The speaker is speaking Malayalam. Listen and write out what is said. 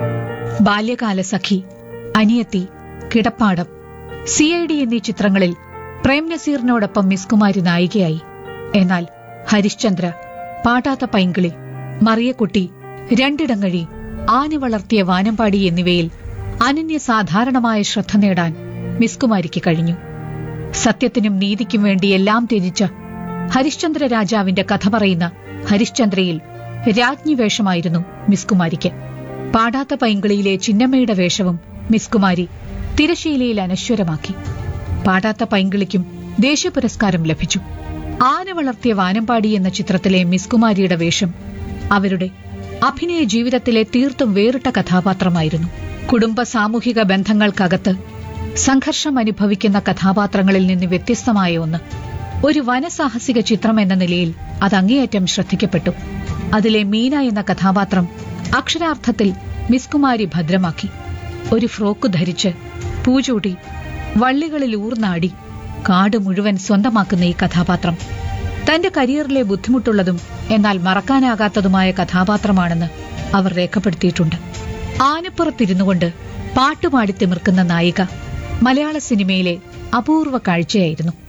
ബാല്യകാല സഖി അനിയത്തി കിടപ്പാടം സി ഐ ഡി എന്നീ ചിത്രങ്ങളിൽ പ്രേം നസീറിനോടൊപ്പം മിസ് കുമാരി നായികയായി എന്നാൽ ഹരിശ്ചന്ദ്ര പാടാത്ത പൈങ്കിളി മറിയക്കുട്ടി രണ്ടിടങ്ങഴി ആന വളർത്തിയ വാനമ്പാടി എന്നിവയിൽ അനന്യ സാധാരണമായ ശ്രദ്ധ നേടാൻ മിസ് കുമാരിക്ക് കഴിഞ്ഞു സത്യത്തിനും നീതിക്കും വേണ്ടി എല്ലാം ത്യജിച്ച ഹരിശ്ചന്ദ്ര രാജാവിന്റെ കഥ പറയുന്ന ഹരിശ്ചന്ദ്രയിൽ രാജ്ഞി വേഷമായിരുന്നു മിസ് കുമാരിക്ക് പാടാത്ത പൈങ്കിളിയിലെ ചിന്നമ്മയുടെ വേഷവും മിസ് കുമാരി തിരശീലയിൽ അനശ്വരമാക്കി പാടാത്ത പൈങ്കിളിക്കും ദേശീയ പുരസ്കാരം ലഭിച്ചു ആന വളർത്തിയ വാനമ്പാടി എന്ന ചിത്രത്തിലെ മിസ് കുമാരിയുടെ വേഷം അവരുടെ അഭിനയ ജീവിതത്തിലെ തീർത്തും വേറിട്ട കഥാപാത്രമായിരുന്നു കുടുംബ സാമൂഹിക ബന്ധങ്ങൾക്കകത്ത് സംഘർഷം അനുഭവിക്കുന്ന കഥാപാത്രങ്ങളിൽ നിന്ന് വ്യത്യസ്തമായ ഒന്ന് ഒരു വനസാഹസിക ചിത്രം എന്ന നിലയിൽ അത് അങ്ങേയറ്റം ശ്രദ്ധിക്കപ്പെട്ടു അതിലെ മീന എന്ന കഥാപാത്രം അക്ഷരാർത്ഥത്തിൽ മിസ് കുമാരി ഭദ്രമാക്കി ഒരു ഫ്രോക്ക് ധരിച്ച് പൂചൂടി വള്ളികളിൽ ഊർന്നാടി കാട് മുഴുവൻ സ്വന്തമാക്കുന്ന ഈ കഥാപാത്രം തന്റെ കരിയറിലെ ബുദ്ധിമുട്ടുള്ളതും എന്നാൽ മറക്കാനാകാത്തതുമായ കഥാപാത്രമാണെന്ന് അവർ രേഖപ്പെടുത്തിയിട്ടുണ്ട് ആനപ്പുറത്തിരുന്നുകൊണ്ട് പാട്ടുപാടി തിമിർക്കുന്ന നായിക മലയാള സിനിമയിലെ അപൂർവ കാഴ്ചയായിരുന്നു